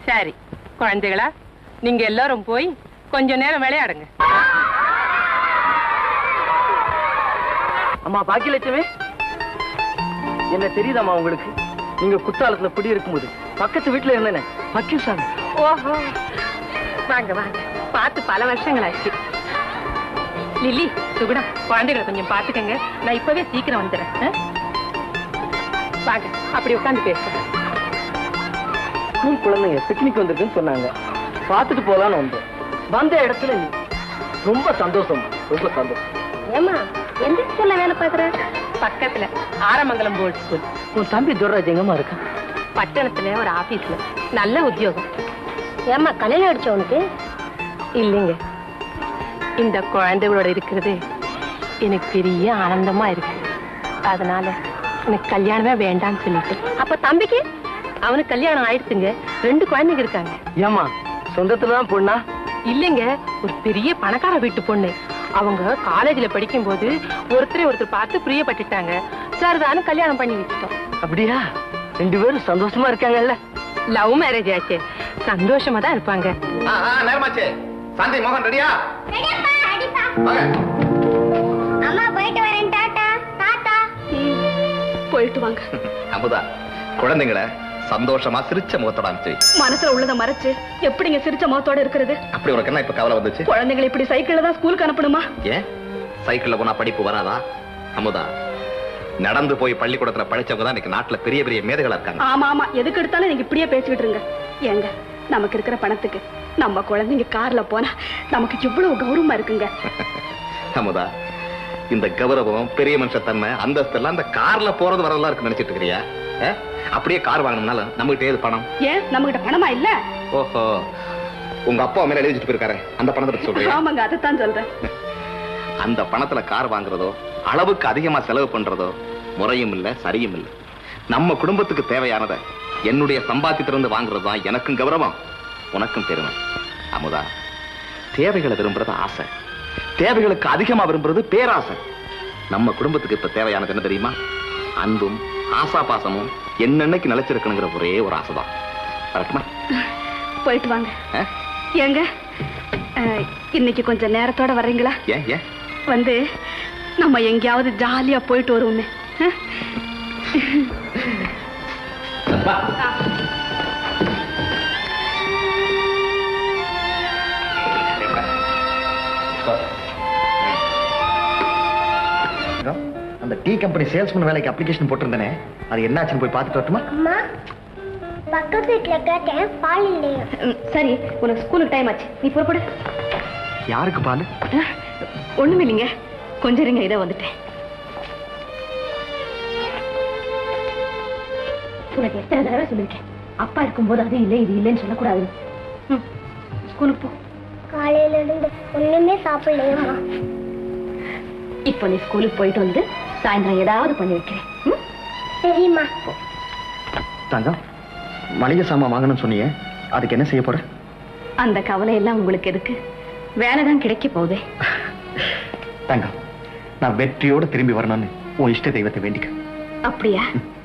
சரி குழந்தைகளா நீங்க எல்லாரும் போய் கொஞ்ச நேரம் விளையாடுங்க அம்மா பாக்கியலட்சுமி என்ன தெரியுதாம்மா உங்களுக்கு நீங்க குற்றாலத்துல குடி இருக்கும்போது பக்கத்து வீட்டுல இருந்தேனே பக்கியம் சாமி ஓஹோ வாங்க வாங்க பார்த்து பல வருஷங்களாச்சு லில்லி சுகுணா குழந்தைகளை கொஞ்சம் பார்த்துக்கங்க நான் இப்பவே சீக்கிரம் வந்துடுறேன் ஆ? வாங்க அப்படி உட்காந்து பேசுறேன் ஸ்கூல் குழந்தைங்க பிக்னிக் வந்திருக்குன்னு சொன்னாங்க பார்த்துட்டு போலான்னு வந்தோம் வந்த இடத்துல நீ ரொம்ப சந்தோஷம் ரொம்ப சந்தோஷம் ஏமா எந்த ஸ்கூல்ல வேலை பாக்குற பக்கத்துல ஆரமங்கலம் போர்ட் ஸ்கூல் உன் தம்பி துர்ராஜ் எங்கம்மா இருக்கா பட்டணத்துல ஒரு ஆபீஸ்ல நல்ல உத்தியோகம் ஏமா கல்யாணம் அடிச்ச உனக்கு இல்லைங்க இந்த குழந்தைகளோட இருக்கிறது எனக்கு பெரிய ஆனந்தமா இருக்கு அதனால எனக்கு கல்யாணமே வேண்டாம்னு சொல்லிட்டு அப்ப தம்பிக்கு அவனுக்கு கல்யாணம் ஆயிடுச்சுங்க ரெண்டு குழந்தைங்க இருக்காங்க ஏமா சொந்தத்துல தான் பொண்ணா இல்லைங்க ஒரு பெரிய பணக்கார வீட்டு பொண்ணு அவங்க காலேஜ்ல படிக்கும்போது ஒருத்தரை ஒருத்தர் பார்த்து பிரியப்பட்டுட்டாங்க சரிதானு கல்யாணம் பண்ணி வச்சுட்டோம் அப்படியா ரெண்டு பேரும் சந்தோஷமா இருக்காங்கல்ல லவ் மேரேஜ் ஆச்சு சந்தோஷமா தான் இருப்பாங்க நேரமாச்சு சஞ்சய் மோகன் ரெடியா வாங்க அம்மா போயிட்டு வரேன் டாடா டாடா போயிட்டு வாங்க அமுதா குழந்தைங்களை சந்தோஷமா சிரிச்ச முகத்தோட அனுப்பிச்சு மனசுல உள்ளத மறைச்சு எப்படிங்க சிரிச்ச முகத்தோட இருக்கிறது அப்படி உனக்கு என்ன இப்ப கவலை வந்துச்சு குழந்தைகளை இப்படி சைக்கிள்ல தான் ஸ்கூலுக்கு அனுப்பணுமா ஏன் சைக்கிள்ல போனா படிப்பு வராதா அமுதா நடந்து போய் பள்ளிக்கூடத்துல படிச்சவங்க தான் இன்னைக்கு நாட்டுல பெரிய பெரிய மேதைகளா இருக்காங்க ஆமா ஆமா எதுக்கு எடுத்தாலும் நீங்க இப்படியே பேசிக்கிட்டு இருங்க ஏங்க நமக்கு இருக்கிற பணத்துக்கு நம்ம குழந்தைங்க கார்ல போனா நமக்கு இவ்வளவு கௌரவமா இருக்குங்க அமுதா இந்த கௌரவம் பெரிய மனுஷத்தன்மை அந்தஸ்து எல்லாம் இந்த கார்ல போறது வரதெல்லாம் இருக்கு நினைச்சிட்டு இருக்கிறியா ஆ? அப்படியே கார் வாங்கணும்னாலும் நம்மகிட்ட ஏது பணம் ஏன் நம்ம கிட்ட பணமா இல்ல ஓஹோ உங்க அப்பா மேல எழுதி வச்சுட்டு போயிருக்காரு அந்த பணத்தை பத்தி சொல்றியா ஆமாங்க அதைத்தான் சொல்றேன் அந்த பணத்துல கார் வாங்குறதோ அளவுக்கு அதிகமா செலவு பண்றதோ முறையும் இல்ல சரியும் இல்ல நம்ம குடும்பத்துக்கு தேவையானதை என்னுடைய சம்பாத்தியத்திலிருந்து வாங்குறது தான் எனக்கும் கௌரவம் உனக்கும் பெருமை அமுதா தேவைகளை விரும்புறது ஆசை தேவைகளுக்கு அதிகமா விரும்புறது பேராசை நம்ம குடும்பத்துக்கு இப்ப தேவையானது என்ன தெரியுமா அன்பும் ஆசா பாசமும் என்னன்னைக்கு நிலைச்சிருக்கணுங்கிற ஒரே ஒரு ஆசைதான் வரட்டுமா போயிட்டு வாங்க ஆ? ஏங்க அஹ், இன்னைக்கு கொஞ்சம் நேரத்தோட வர்றீங்களா ஏன் ஏன் வந்து நம்ம எங்கேயாவது ஜாலியா போயிட்டு வருவோமே ஆ? அந்த டீ கம்பெனி சேல்ஸ்மேன் வேலைக்கு அப்ளிகேஷன் போட்டிருந்தேனே அது என்னாச்சுன்னு போய் பார்த்துட்டு வரட்டுமா அம்மா பக்கத்து வீட்டுல கேட்டேன் பால் இல்லையா ம், சரி உனக்கு ஸ்கூலுக்கு டைம் ஆச்சு நீ புறப்படு யாருக்கு பால் ஒண்ணுமே இல்லைங்க கொஞ்சம் இருங்க இதை வந்துட்டேன் உனக்கு எத்தனை தடவை சொல்லிருக்கேன் அப்பா இருக்கும்போது அது இல்லை இது இல்லைன்னு சொல்லக்கூடாது ம், ஸ்கூலுக்கு போ காலையில இருந்து ஒண்ணுமே சாப்பிடலையம்மா இப்போ நீ ஸ்கூலுக்கு போயிட்டு வந்து சாயந்தரம் ஏதாவது பண்ணி வைக்கிறேன் ம்? சரிம்மா தங்கம் மளிகை சாமான் வாங்கணும்னு சொன்னியே அதுக்கு என்ன செய்ய போற அந்த கவலை எல்லாம் உங்களுக்கு எதுக்கு வேலை தான் கிடைக்க போகுதே தங்கம் நான் வெற்றியோட திரும்பி வரணும்னு உன் இஷ்ட தெய்வத்தை வேண்டிக்க அப்படியா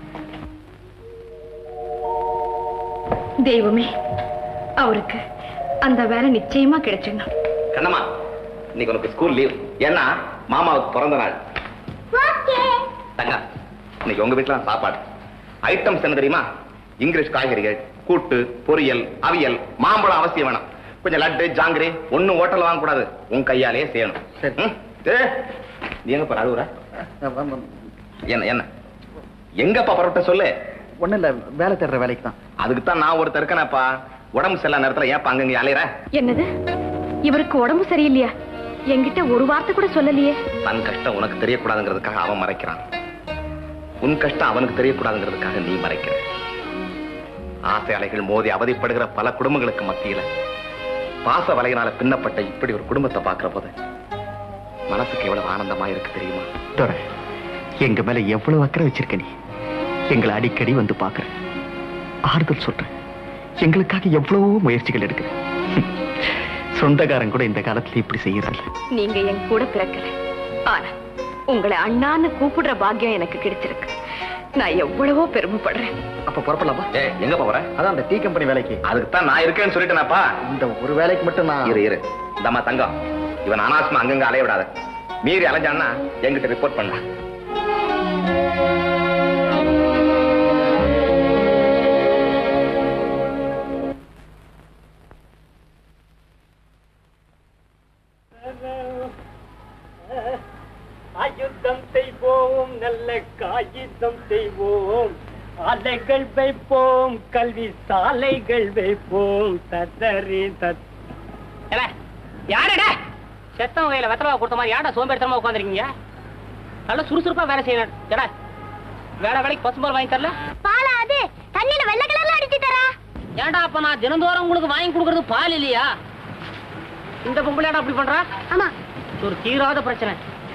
தெய்வமே அவருக்கு அந்த வேலை நிச்சயமா கிடைச்சிடணும் கண்ணம்மா இன்னைக்கு உனக்கு ஸ்கூல் லீவ் ஏன்னா மாமாவுக்கு பிறந்த நாள் தங்க இன்னைக்கு உங்க வீட்டுல சாப்பாடு ஐட்டம்ஸ் என்ன தெரியுமா இங்கிலீஷ் காய்கறிகள் கூட்டு பொரியல் அவியல் மாம்பழம் அவசியம் வேணும் கொஞ்சம் லட்டு ஜாங்கிரி ஒண்ணும் ஹோட்டல் வாங்க கூடாது உன் கையாலேயே செய்யணும் சரி. ம்? ஏய், நீ எங்க போற அழுவுற என்ன என்ன எங்கப்பா பரவட்ட சொல்லு ஒண்ணும் இல்ல வேலை தேடுற வேலைக்கு தான் அதுக்கு தான் நான் ஒருத்தர் இருக்கேனப்பா உடம்பு சரியில்லாத நேரத்துல ஏப்பா அங்கங்க அலையிற என்னது இவருக்கு உடம்பு சரியில்லையா என்கிட்ட ஒரு வார்த்தை கூட சொல்லலையே தன் கஷ்டம் உனக்கு தெரியக்கூடாதுங்கிறதுக்காக அவன் மறைக்கிறான் உன் கஷ்டம் அவனுக்கு தெரியக்கூடாதுங்கிறதுக்காக நீ மறைக்கிற ஆசை அலைகள் மோதி அவதிப்படுகிற பல குடும்பங்களுக்கு மத்தியில பாச வலையினால பின்னப்பட்ட இப்படி ஒரு குடும்பத்தை பார்க்கிற போது மனசுக்கு எவ்வளவு ஆனந்தமா இருக்கு தெரியுமா துரை எங்க மேல எவ்வளவு அக்கறை வச்சிருக்க நீ எங்களை அடிக்கடி வந்து பாக்குற ஆறுதல் சொல்றேன் எங்களுக்காக எவ்வளவோ முயற்சிகள் எடுக்கிற சொந்தக்காரன் கூட இந்த காலத்துல இப்படி செய்யறதில்ல நீங்க என் கூட பிறக்கல ஆனா உங்களை அண்ணான்னு கூப்பிடுற பாக்கியம் எனக்கு கிடைச்சிருக்கு நான் எவ்வளவோ பெருமைப்படுறேன் அப்ப புறப்படலாமா ஏ எங்க போற அதான் அந்த டீ கம்பெனி வேலைக்கு அதுக்கு தான் நான் இருக்கேன்னு சொல்லிட்டேனாப்பா இந்த ஒரு வேலைக்கு மட்டும் நான் இரு இரு இந்தம்மா தங்கம் இவன் அனாவசியமா அங்கங்க அலைய விடாத மீறி அலைஞ்சான்னா என்கிட்ட ரிப்போர்ட் பண்ண ஆயுதம் செய்வோம் நல்ல காகிதம் செய்வோம் அலைகள் வைப்போம் கல்வி சாலைகள் வைப்போம் தத்தரி தத் யாரடா செத்தவன் வகையில வெத்தலை கொடுத்த மாதிரி யாரா சோம்பேறித்தனமா உட்காந்துருக்கீங்க நல்ல சுறுசுறுப்பா வேலை செய்யணும் ஏடா வேலை வேலைக்கு பசும்பால் வாங்கி தரல பாலா அது தண்ணியில வெள்ளை கலர்ல அடிச்சு தரா ஏன்டா அப்ப நான் தினந்தோறும் உங்களுக்கு வாங்கி கொடுக்கறது பால் இல்லையா இந்த பொம்பளையாடா அப்படி பண்றா ஆமா இது ஒரு தீராத பிரச்சனை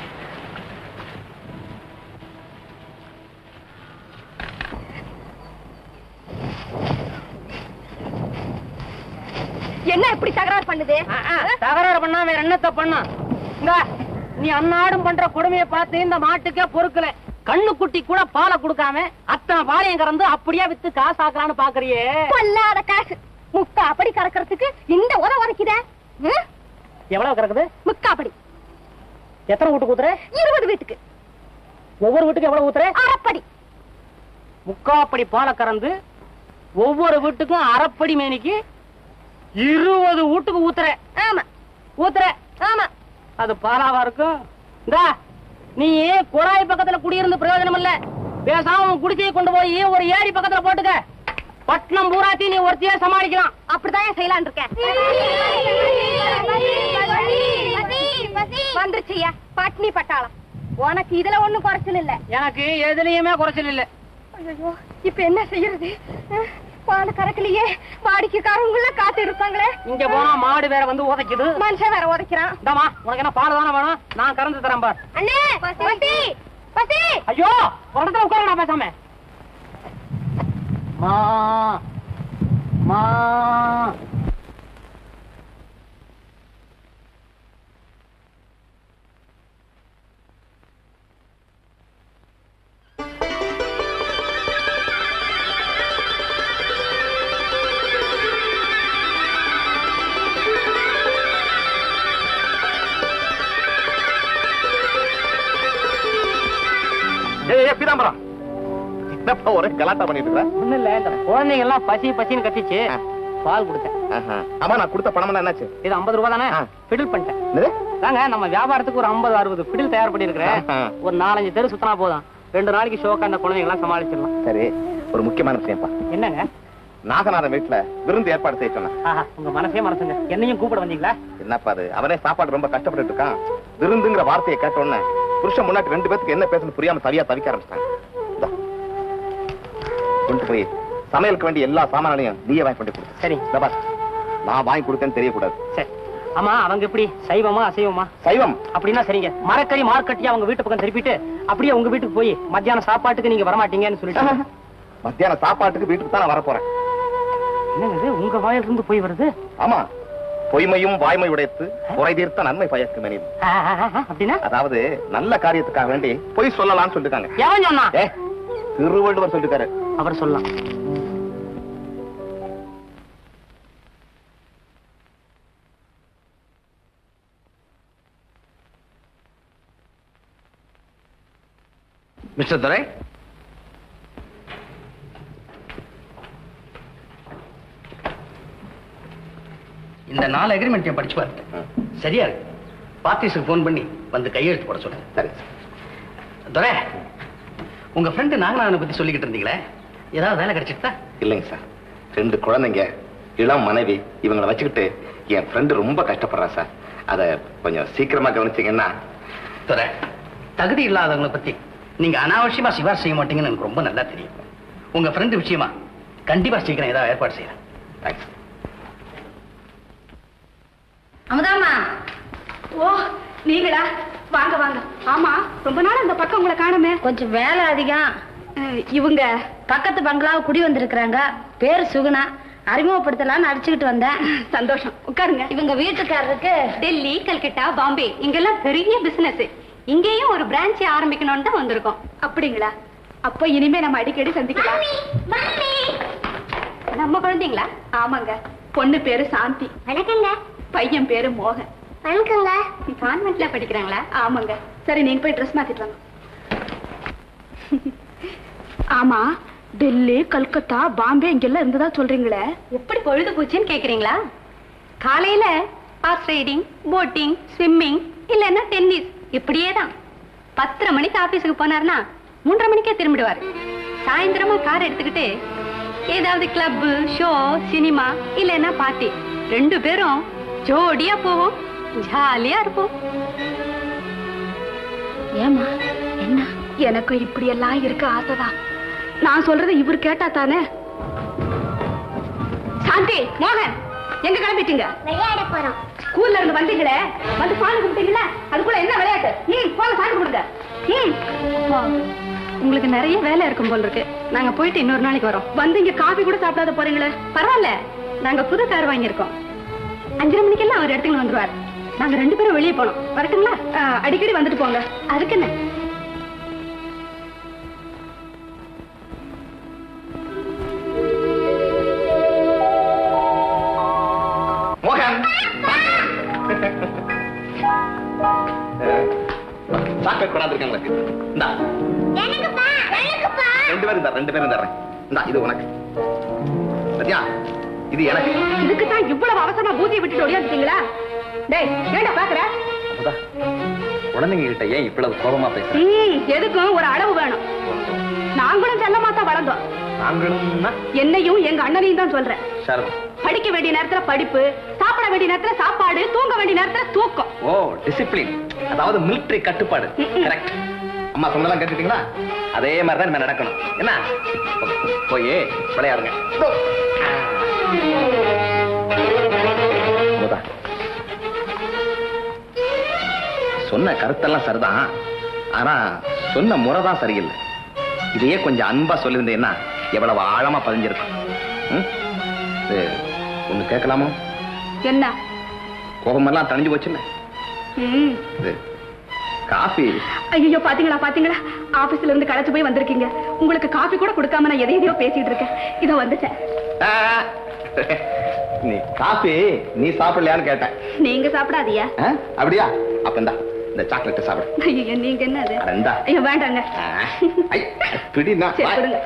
என்ன இப்படி தகராறு பண்ணுது ஆ, ஆ, தகராறு பண்ணா வேற என்னத்த பண்ணா இங்க நீ அன்னாடும் பண்ற கொடுமையை பார்த்து இந்த மாட்டுக்கே பொறுக்கல கண்ணு குட்டி கூட பாலை கொடுக்காம அத்தனை பாலையும் கறந்து அப்படியே வித்து காசு ஆக்கலான்னு பாக்குறியே கொல்லாத காசு முக்கா அப்படி கறக்கறதுக்கு இந்த உர உரைக்குத எவ்வளவு கறக்குது முக்கா அப்படி எத்தனை வீட்டுக்கு ஊத்துற இருபது வீட்டுக்கு ஒவ்வொரு வீட்டுக்கு எவ்வளவு ஊத்துற அரைப்படி முக்காப்படி பாலை கறந்து ஒவ்வொரு வீட்டுக்கும் அரைப்படி மேனிக்கு இருபது வீட்டுக்கு ஊத்துற ஆமா ஊத்துற ஆமா அது பாலாவா இருக்கும் இந்தா நீ குழாய் பக்கத்துல குடியிருந்து பிரயோஜனம் இல்ல பேசாம உன் குடிசையை கொண்டு போய் ஒரு ஏரி பக்கத்துல போட்டுக்க பட்னம் பூராத்தி நீ ஒருத்தையே சமாளிக்கலாம் அப்படிதான் செய்யலான் இருக்கேன் வந்துருச்சுயா பட்னி பட்டாளம் உனக்கு இதுல ஒண்ணும் குறைச்சல் இல்ல எனக்கு எதுலயுமே குறைச்சல் இல்ல ஐயோ இப்ப என்ன செய்யறது அஹ், பால் கறக்கலையே வாடிக்கைக்காரங்கள காத்து இருப்பாங்களே இங்க போனா மாடு வேற வந்து உதைக்குது மனுஷன் வேற உதைக்கிறான் இந்தாமா உனக்கு என்ன பால் தானே வேணும் நான் கறந்து தரேன் பார் அண்ணே பசி பசி ஐயோ ஒரு இடத்துல உட்கார பேசாம மா மா ஏய் ஏய், பீதாம்பரம் என்னப்பா ஒரே கலாட்டா பண்ணிட்டு இருக்க ஒண்ணும் இல்ல இந்த குழந்தைங்க எல்லாம் பசி பசின்னு கத்திச்சு பால் கொடுத்தேன் ஆஹா. ஆமா நான் கொடுத்த பணம் என்னாச்சு இது 50 ரூபாய் தானே ஆ. ஃபிடில் பண்ணிட்டேன் என்னது? தாங்க நம்ம வியாபாரத்துக்கு ஒரு 50 அறுபது ஃபிடில் தயார் பண்ணிருக்கிறேன் ஆஹா. ஒரு நாலஞ்சு தெரு சுத்தனா போதும் ரெண்டு நாளைக்கு ஷோக்கு அந்த குழந்தைங்க எல்லாம் சமாளிச்சிடலாம் சரி ஒரு முக்கியமான விஷயம்ப்பா என்னங்க நாகநாதன் வீட்டுல விருந்து ஏற்பாடு செய்ய சொன்னேன் ஆஹா உங்க மனசே மனசுங்க என்னையும் கூப்பிட வந்தீங்களா என்னப்பா அது அவனே சாப்பாடு ரொம்ப கஷ்டப்பட்டு இருக்கான் விருந்துங்கிற வார்த்தையை கேட்ட உடனே புருஷன் முன்னாடி ரெண்டு பேத்துக்கு என்ன பேசணும் புரியாம தவியா தவிக்க ஆரம்பிச்சிட்டாங்க இந்தா. கொண்டு போய் சமையலுக்கு வேண்டிய எல்லா சாமானையும் நீயே வாங்கி கொண்டு கொடு சரி இந்த பார், நான் வாங்கி கொடுத்தேன்னு தெரியக்கூடாது சரி ஆமா அவங்க எப்படி சைவமா அசைவமா சைவம் அப்படின்னா சரிங்க மரக்கறி மார்க்கட்டி அவங்க வீட்டு பக்கம் திருப்பிட்டு அப்படியே உங்க வீட்டுக்கு போய் மத்தியானம் சாப்பாட்டுக்கு நீங்க வரமாட்டீங்கன்னு சொல்லிட்டு மத்தியான சாப்பாட்டுக்கு வீட்டுக்கு தான் நான் வரப்போறேன் என்னங்க இது உங்க வாயில இருந்து போய் வருது ஆமா பொய்மையும் வாய்மை உடைத்து குறை தீர்த்த நன்மை பயக்கும் எனில் ஆ, ஆ, ஆ, ஆ, அப்படின்னா அதாவது நல்ல காரியத்துக்காக வேண்டி பொய் சொல்லலாம்னு சொல்லிருக்காங்க எவன் சொன்னா ஏ திருவள்ளுவர் சொல்லிருக்காரு அவர் சொல்லலாம் மிஸ்டர் துரை இந்த நாலு அக்ரிமெண்ட் படிச்சு பார்த்தேன் சரியா இருக்கு பார்ட்டிஸுக்கு ஃபோன் பண்ணி வந்து கையெழுத்து போட சொல்றேன் சரி துரை உங்க ஃப்ரெண்டு நாகநாதனை பத்தி சொல்லிக்கிட்டு இருந்தீங்களே ஏதாவது வேலை கிடைச்சிட்டா இல்லைங்க சார் ரெண்டு குழந்தைங்க இளம் மனைவி இவங்களை வச்சுக்கிட்டு என் ஃப்ரெண்டு ரொம்ப கஷ்டப்படுறான் சார் அதை கொஞ்சம் சீக்கிரமா கவனிச்சீங்கன்னா துரை தகுதி இல்லாதவங்களை பத்தி நீங்க அனாவசியமா சிபாரிசு செய்ய மாட்டீங்கன்னு எனக்கு ரொம்ப நல்லா தெரியும் உங்க ஃப்ரெண்டு விஷயமா கண்டிப்பா சீக்கிரம் ஏதாவது ஏற்பாடு செய்யறேன் தேங்க்ஸ் அமுதாமா ஓ நீங்களா வாங்க வாங்க ஆமா ரொம்ப நாள் அந்த பக்கம் உங்களை காணுமே கொஞ்சம் வேலை அதிகம் அஹ், இவங்க பக்கத்து பங்களாவை குடி வந்திருக்கிறாங்க பேரு சுகுணா அறிமுகப்படுத்தலாம்னு அடிச்சுக்கிட்டு வந்தேன் சந்தோஷம் உட்காருங்க இவங்க வீட்டுக்காரருக்கு டெல்லி கல்கட்டா பாம்பே இங்கெல்லாம் பெரிய பிசினஸ் இங்கேயும் ஒரு பிரான்ச் ஆரம்பிக்கணும்னு தான் வந்திருக்கோம் அப்படிங்களா அப்ப இனிமே நம்ம அடிக்கடி சந்திக்கலாம் நம்ம குழந்தைங்களா ஆமாங்க பொண்ணு பேரு சாந்தி வணக்கங்க பையன் பேரு மோகன் வணக்கங்க கான்வென்ட்ல படிக்கிறாங்களா ஆமாங்க சரி நீங்க போய் ட்ரெஸ் மாத்திட்டு வாங்க ஆமா டெல்லி கல்கத்தா பாம்பே இங்கெல்லாம் இருந்ததா சொல்றீங்களே எப்படி பொழுது போச்சுன்னு கேக்குறீங்களா காலையில ஹார்ஸ் ரைடிங் போட்டிங் ஸ்விம்மிங் இல்லைன்னா டென்னிஸ் இப்படியே தான் பத்தரை மணிக்கு ஆபீஸுக்கு போனார்னா மூன்றரை மணிக்கே திரும்பிடுவார் சாயந்தரமா கார் எடுத்துக்கிட்டு ஏதாவது கிளப் ஷோ சினிமா இல்லைன்னா பார்ட்டி ரெண்டு பேரும் ஜோடியா போவோம் ஜாலியா இருப்போம் ஏமா என்ன எனக்கு இப்படி எல்லாம் இருக்க ஆசைதான் நான் சொல்றதை இவர் கேட்டா தானே சாந்தி மோகன் எங்க கிளம்பிட்டீங்க விளையாட போறோம் ஸ்கூல்ல இருந்து வந்தீங்களே வந்து பால் குடித்தீங்களா அதுக்குள்ள என்ன விளையாட்டு ம் போல சாப்பிட்டு கொடுங்க ம் அப்பா, உங்களுக்கு நிறைய வேலை இருக்கும் போல் இருக்கு நாங்க போயிட்டு இன்னொரு நாளைக்கு வரோம் வந்து இங்க காபி கூட சாப்பிடாத போறீங்களே பரவாயில்ல நாங்க புது கார் வாங்கியிருக்கோம் அஞ்சரை மணிக்கெல்லாம் அவர் இடத்துக்கு வந்துருவார் நாங்க ரெண்டு பேரும் வெளியே போனோம் வரட்டுங்களா ஆ, அடிக்கடி வந்துட்டு போங்க அதுக்கு என்ன மோகன் சாக்லேட் கொண்டாந்துருக்காங்களே இந்தா எனக்குப்பா எனக்குப்பா ரெண்டு பேரும் தரேன் ரெண்டு பேரும் தர்றேன் இந்தா இது உனக்கு சத்யா இது எனக்கு இதுக்கு தான் இவ்வளவு அவசரமா பூஜையை விட்டுட்டு ஓடியாந்துட்டீங்களா டேய் ஏண்டா பாக்குற அமுதா, குழந்தைங்க கிட்ட ஏன் இவ்வளவு கோபமா பேசுற ம் எதுக்கும் ஒரு அளவு வேணும் நாங்களும் செல்லமா தான் வளர்ந்தோம் நாங்களும்னா என்னையும் எங்க அண்ணனையும் தான் சொல்றேன் சரதம் படிக்க வேண்டிய நேரத்துல படிப்பு சாப்பிட வேண்டிய நேரத்துல சாப்பாடு தூங்க வேண்டிய நேரத்துல தூக்கம் ஓ டிசிப்ளின் அதாவது மிலிட்டரி கட்டுப்பாடு கரெக்ட் அம்மா சொன்னதெல்லாம் கேட்டுட்டீங்களா அதே மாதிரி தான் இனிமே நடக்கணும் என்ன போ- போய் விளையாடுங்க இதோ. அமுதா. சொன்ன கருத்தெல்லாம் சரிதான் ஆனா சொன்ன முறை தான் சரியில்லை இதையே கொஞ்சம் அன்பா சொல்லியிருந்தேன்னா எவ்வளவு ஆழமா பதிஞ்சிருக்கும் ம்? இது ஒண்ணு கேட்கலாமோ என்ன கோபமெல்லாம் தணிஞ்சு போச்சுல்ல ம் இது காஃபி ஐயோ பாத்தீங்களா பாத்தீங்களா ஆபீஸ்ல இருந்து களைச்சு போய் வந்திருக்கீங்க உங்களுக்கு காபி கூட கொடுக்காம நான் எதை எதையோ பேசிட்டு இருக்கேன் இதோ வந்துட்டேன் ஆ, நீ காஃபி நீ சாப்பிடலையான்னு கேட்டேன் நீங்க சாப்பிடாதியா ஆ, அப்படியா அப்ப இந்தா இந்த சாக்லேட் சாப்பிடு ஐயோ நீங்க என்ன அது அட, இந்தா. ஐயோ வேண்டாங்க ஆ, ஐ, பிடினா சரி கொடுங்க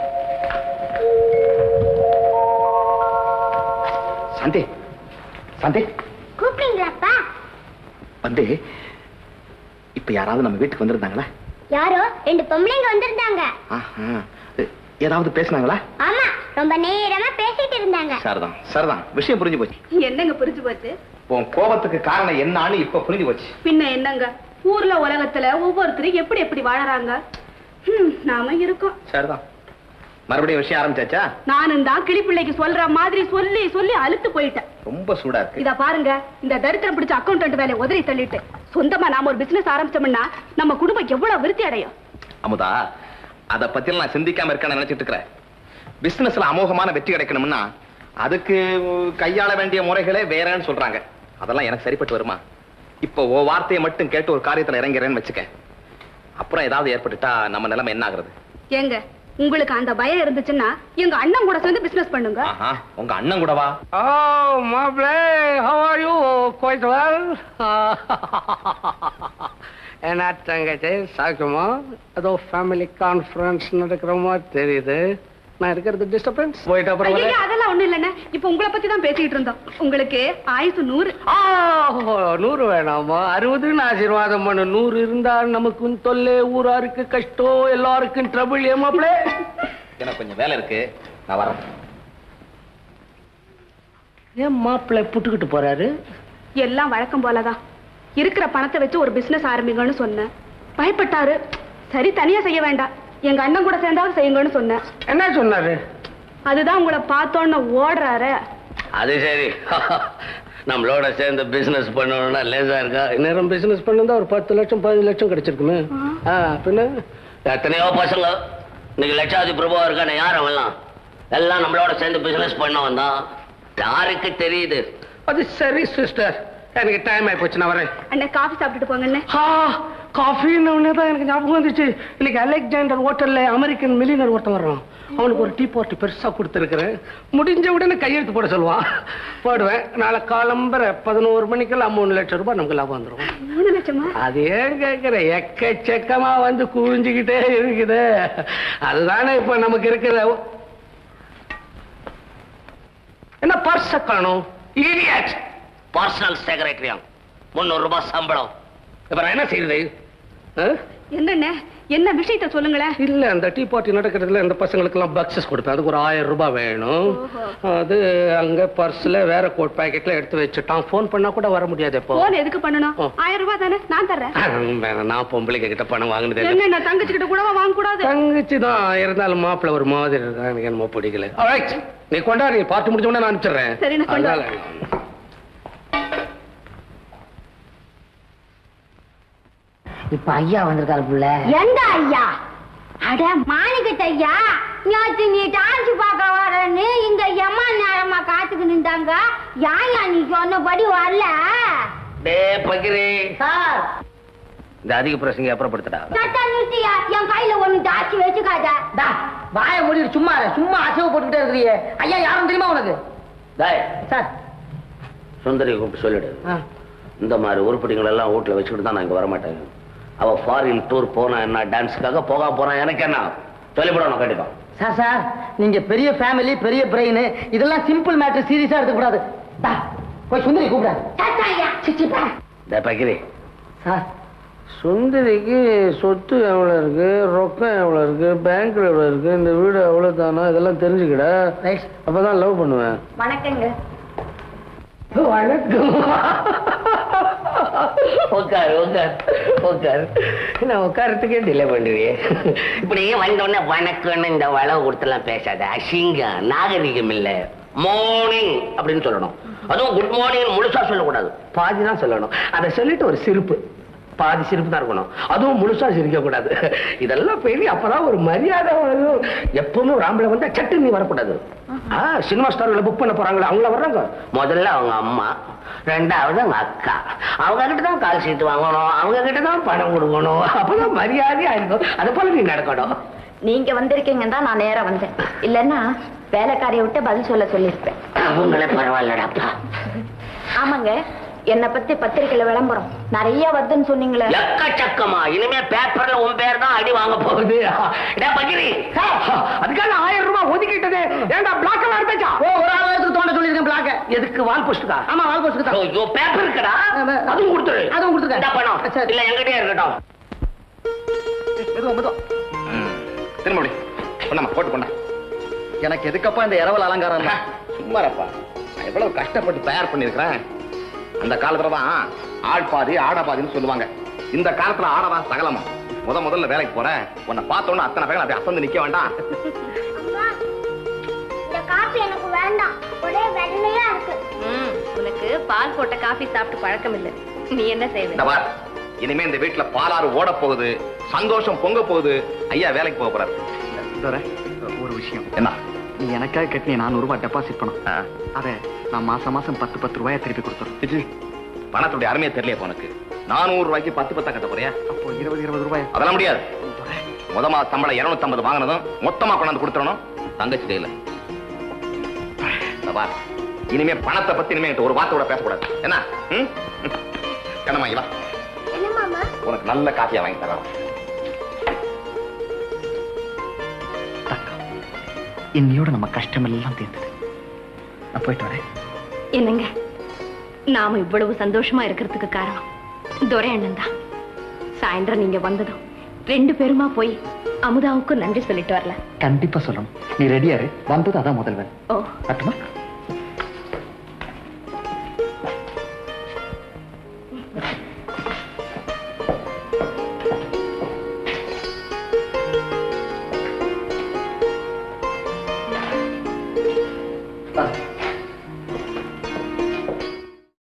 சாந்தி சாந்தி கூப்பிடுங்களாப்பா வந்து இப்ப யாராவது நம்ம வீட்டுக்கு வந்திருந்தாங்களா யாரோ ரெண்டு பொம்பளைங்க வந்திருந்தாங்க ஆஹா. ஏதாவது பேசுனாங்களா ஆமா ரொம்ப நேரமா பேசிட்டு இருந்தாங்க சரிதான் சரிதான் விஷயம் புரிஞ்சு போச்சு என்னங்க புரிஞ்சு போச்சு உன் கோபத்துக்கு காரணம் என்னன்னு இப்ப புரிஞ்சு போச்சு பின்ன என்னங்க ஊர்ல உலகத்துல ஒவ்வொருத்தரும் எப்படி எப்படி வாழறாங்க ஹம், நாம இருக்கோம் சரிதான் மறுபடியும் விஷயம் ஆரம்பிச்சாச்சா நானும் தான் கிளிப்பிள்ளைக்கு சொல்ற மாதிரி சொல்லி சொல்லி அழுத்து போயிட்டேன் ரொம்ப சூடா இருக்கு இத பாருங்க இந்த தரித்திரம் பிடிச்ச அக்கௌண்டன்ட் வேலையை உதறி தள்ளிட்டு சொந்தமா நாம ஒரு பிசினஸ் ஆரம்பிச்சோம்னா நம்ம குடும்பம் எவ்வளவு விருத்தி அடையும் அமுதா அத பத்தி நான் சிந்திக்காம இருக்கேன்னு நினைச்சிட்டு இருக்கிறேன் பிசினஸ்ல அமோகமான வெற்றி கிடைக்கணும்னா அதுக்கு கையாள வேண்டிய முறைகளே வேறன்னு சொல்றாங்க அதெல்லாம் எனக்கு சரிப்பட்டு வருமா இப்போ ஓ வார்த்தையை மட்டும் கேட்டு ஒரு காரியத்துல இறங்கிறேன்னு வச்சுக்க அப்புறம் ஏதாவது ஏற்பட்டுட்டா நம்ம நிலைமை என்ன ஆகுறது ஏங்க உங்களுக்கு அந்த பயம் இருந்துச்சுன்னா எங்க அண்ணன் கூட சேர்ந்து பிசினஸ் பண்ணுங்க ஆஹா உங்க அண்ணன் கூடவா Oh, Marble, how are you? Quite well? என்ன தங்கச்சி சாக்குமா ஏதோ ஃபேமிலி கான்ஃபரன்ஸ் நடக்கிற மாதிரி தெரியுது நான் இருக்கிறது டிஸ்டர்பன்ஸ் போயிட்டு அப்புறம் ஐயையோ, வரேன். அதெல்லாம் ஒண்ணு இல்லைண்ணே இப்ப உங்களை பத்தி தான் பேசிட்டு இருந்தோம் உங்களுக்கு ஆயுசு நூறு ஆ, நூறு வேணாமா அறுபதுன்னு ஆசீர்வாதம் பண்ணு நூறு இருந்தா நமக்கும் தொல்லை ஊராருக்கு கஷ்டம் எல்லாருக்கும் ட்ரபிள் ஏமாப்ளே எனக்கு கொஞ்சம் வேலை இருக்கு நான் வரேன் ஏன் மாப்பிள்ளை புட்டுக்கிட்டு போறாரு எல்லாம் வழக்கம் போலதான் இருக்கிற பணத்தை வச்சு ஒரு பிசினஸ் ஆரம்பிங்கன்னு சொன்னேன் பயப்பட்டாரு சரி தனியா செய்ய வேண்டாம் எங்க அண்ணன் கூட சேர்ந்தாவது செய்யுங்கன்னு சொன்னேன் என்ன சொன்னாரு அதுதான் உங்களை பார்த்தோன்னு ஓடுறாரு அது சரி நம்மளோட சேர்ந்து பிசினஸ் பண்ணணும்னா லேசா இருக்கா இந்நேரம் பிசினஸ் பண்ணிருந்தா ஒரு பத்து லட்சம் பதினஞ்சு லட்சம் கிடைச்சிருக்குமே ஆ, பின்ன எத்தனையோ பசங்க இன்னைக்கு லட்சாதி பிரபுவா இருக்கானே யார் அவன்லாம் எல்லாம் நம்மளோட சேர்ந்து பிசினஸ் பண்ண வந்தான் யாருக்கு தெரியுது அது சரி சிஸ்டர் எனக்கு டைம் ஆயி போச்சு நான் வரேன் அண்ணன் காஃபி சாப்பிட்டுட்டு போங்க அண்ணே ஆ, காஃபின்னு உடனே தான் எனக்கு ஞாபகம் வந்துச்சு இன்னைக்கு அலெக்சாண்டர் ஹோட்டல்ல அமெரிக்கன் மில்லியனர் ஒருத்தன் வர்றான் அவனுக்கு ஒரு டீ பார்ட்டி பெருசா கொடுத்துருக்கிறேன் முடிஞ்ச உடனே கையெழுத்து போட சொல்லுவான் போடுவேன் நாளை காலம்பர பதினோரு மணிக்கெல்லாம் மூணு லட்சம் ரூபாய் நமக்கு லாபம் வந்துடும் மூணு லட்சமா அது ஏன் கேட்கிற எக்கச்சக்கமா வந்து குவிஞ்சுக்கிட்டே இருக்குது அதுதானே இப்ப நமக்கு இருக்கிற என்ன பர்ஸ் காணும் இடியட் பர்சனல் செக்ரட்டரியா முன்னூறு ரூபாய் சம்பளம் இப்ப நான் என்ன செய்யுது என்னண்ணே என்ன விஷயத்த சொல்லுங்களேன் இல்ல அந்த டீ பார்ட்டி நடக்கிறதுல இந்த பசங்களுக்கெல்லாம் பக்ஸஸ் கொடுப்பேன் அதுக்கு ஒரு ஆயிரம் ரூபாய் வேணும் அது அங்க பர்ஸ்ல வேற கோட் பாக்கெட்ல எடுத்து வச்சுட்டான் ஃபோன் பண்ணா கூட வர முடியாது இப்போ போன் எதுக்கு பண்ணணும் ஓ. ஆயிரம் ரூபாய் தானே நான் தர்றேன் வேணாம், நான் பொம்பளைங்க கிட்ட பணம் வாங்கினது இல்ல. என்ன நான் தங்கச்சி கிட்ட கூடவா வாங்க கூடாது தங்கச்சி தான் இருந்தாலும் மாப்பிள்ள ஒரு மாதிரி இருக்கான் எனக்கு என்னமோ பிடிக்கல Alright, நீ கொண்டா நீ பார்த்து முடிச்ச உடனே நான் அனுப்பிச்சிடுறேன் சரி, நான் கொண்டு அதனால இப்ப ஐயா வந்திருக்காரு புள்ள எந்த ஐயா அட மாணிக்கட்ட ஐயா நேத்து நீ டான்ஸ் பார்க்க வரேன்னு இங்க எம்மா நேரமா காத்துக்கு நின்றாங்க யாயா நீ சொன்னபடி வரல டே பகிரே சார் இந்த அதிக பிரசங்க அப்புறப்படுத்தடா சட்டா நிறுத்தியா என் கையில ஒண்ணு தாச்சி வச்சுக்காத டா வாய மூடிட்டு சும்மா இரு. சும்மா அசைவு போட்டுக்கிட்டே இருக்கிறியே ஐயா யாரும் தெரியுமா உனக்கு டேய் சார் சுந்தரி கூப்பிட்டு சொல்லிடு இந்த மாதிரி உருப்படிகள் எல்லாம் வீட்டுல வச்சுக்கிட்டு தான் நான் இங்க வரமாட்டேன் அவ ஃபாரின் டூர் போனா என்ன டான்ஸுக்காக போக போறான் எனக்கு என்ன சொல்லிவிடணும் கண்டிப்பா சார் சார் நீங்க பெரிய ஃபேமிலி பெரிய பிரெயின் இதெல்லாம் சிம்பிள் மேட்டர் சீரியஸா எடுத்துக்க கூடாது டா, போய் சுந்தரி கூப்பிட சட்டா ஐயா சிச்சிப்பா டே பகிரே சார் சுந்தரிக்கு சொத்து எவ்வளவு இருக்கு ரொக்கம் எவ்வளவு இருக்கு பேங்க்ல எவ்வளவு இருக்கு இந்த வீடு எவ்வளவு தானா இதெல்லாம் தெரிஞ்சுக்கிட ரைட் அப்பதான் லவ் பண்ணுவேன் வணக்கங்க வணக்கம் உட்காரு உட்காரு உட்காரு நான் உட்காரத்துக்கே டிலே பண்ணுறியே இப்படியே வந்தோடனே வணக்கம்னு இந்த வளவு கொடுத்தெல்லாம் பேசாத அசிங்கம் நாகரிகம் இல்ல மார்னிங் அப்படின்னு சொல்லணும் அதுவும் குட் மார்னிங் முழுசா சொல்லக்கூடாது பாதி தான் சொல்லணும் அதை சொல்லிட்டு ஒரு சிரிப்பு பாதி சிரிப்பு தான் இருக்கணும் அதுவும் முழுசா சிரிக்க கூடாது இதெல்லாம் பெரிய அப்பதான் ஒரு மரியாதை வரும் எப்பவுமே ஒரு ஆம்பளை வந்தா சட்டு நீ வரக்கூடாது ஆ, சினிமா ஸ்டார்ல புக் பண்ண போறாங்களே அவங்கள வர்றாங்க முதல்ல அவங்க அம்மா ரெண்டாவது அவங்க அக்கா அவங்க கிட்ட தான் கால் சீட்டு வாங்கணும் அவங்க கிட்ட தான் பணம் கொடுக்கணும் அப்பதான் மரியாதையா இருக்கும் அது போல நீ நடக்கணும் நீங்க வந்திருக்கீங்கன்னு தான் நான் நேரா வந்தேன் இல்லன்னா வேலைக்காரியை விட்டு பதில் சொல்ல சொல்லியிருப்பேன் அவங்களே பரவாயில்லடாப்பா ஆமாங்க என்னை பத்தி பத்திரிக்கையில விளம்பரம் நிறைய வருதுன்னு சொன்னீங்களே எக்கச்சக்கமா இனிமே பேப்பர்ல உன் பேர் தான் அடி வாங்க போகுது இதா பகிரி அதுக்காக ஆயிரம் ரூபாய் ஒதுக்கிட்டது ஏண்டா பிளாக் எல்லாம் இருந்துச்சா ஓ ஒரு ஆள் எடுத்து தோண்ட சொல்லியிருக்கேன் பிளாக்க எதுக்கு வால் போஸ்டுக்கா ஆமா வால் போஸ்ட் தான் ஐயோ பேப்பர் இருக்கடா ஆமா. அதுவும் கொடுத்துரு அதுவும் கொடுத்துருக்கேன். இந்த பணம் சரி. இல்ல எங்கிட்டே இருக்கட்டும் மெதுவா மெதுவா ம். திரும்ப முடி கொண்டாமா போட்டு கொண்டா எனக்கு எதுக்கப்பா இந்த இரவல் அலங்காரம் எல்லாம்? சும்மாரப்பா நான் எவ்வளவு கஷ்டப்பட்டு தயார் பண்ணிருக்கிறேன் அந்த காலத்துல தான் ஆள் பாதி ஆட பாதின்னு சொல்லுவாங்க இந்த காலத்துல ஆடதான் சகலமா முத முதல்ல வேலைக்கு போறேன் உன்னை பார்த்த உடனே அத்தனை பேர் அப்படி அசந்து நிக்க வேண்டாம் இந்த காப்பி எனக்கு வேண்டாம் ஒரே வெள்ளையா இருக்கு உனக்கு பால் போட்ட காஃபி சாப்பிட்டு பழக்கம் இல்லை நீ என்ன செய்வ இந்த பார் இனிமே இந்த வீட்டுல பாலாறு ஓட போகுது சந்தோஷம் பொங்க போகுது ஐயா வேலைக்கு போக போறாரு தோர, ஒரு விஷயம் என்ன நீ எனக்காக கட்டின நானூறு ரூபாய் டெபாசிட் பண்ணும் ஆ. அதை நான் மாசம் மாசம் பத்து பத்து ரூபாயை திருப்பி கொடுத்துரும் சிச்சி, பணத்துடைய அருமையை தெரியல உனக்கு நானூறு ரூபாய்க்கு பத்து பத்தா கட்ட போறியா அப்போ இருபது இருபது ரூபாய் அதெல்லாம் முடியாது முத மாச சம்பளம் இருநூத்தி ஐம்பது வாங்கினதும் மொத்தமா கொண்டாந்து கொடுத்துடணும் தங்கச்சி கையில இந்த பார் இனிமே பணத்தை பத்தி இனிமே என்கிட்ட ஒரு வார்த்தை கூட பேசக்கூடாது என்ன ம்? ம். கண்ணம்மா இங்க வா என்ன மாமா உனக்கு நல்ல காஃபியா வாங்கி தரோம் இன்னையோட நம்ம கஷ்டம் எல்லாம் தீர்ந்தது நான் போயிட்டு வரேன் என்னங்க நாம இவ்வளவு சந்தோஷமா இருக்கிறதுக்கு காரணம் துரை அண்ணன் தான் சாயந்தரம் நீங்க வந்ததும் ரெண்டு பேருமா போய் அமுதாவுக்கு நன்றி சொல்லிட்டு வரல கண்டிப்பா சொல்லணும் நீ ரெடியாரு வந்தது அதான் முதல் வேலை ஓ கட்டுமா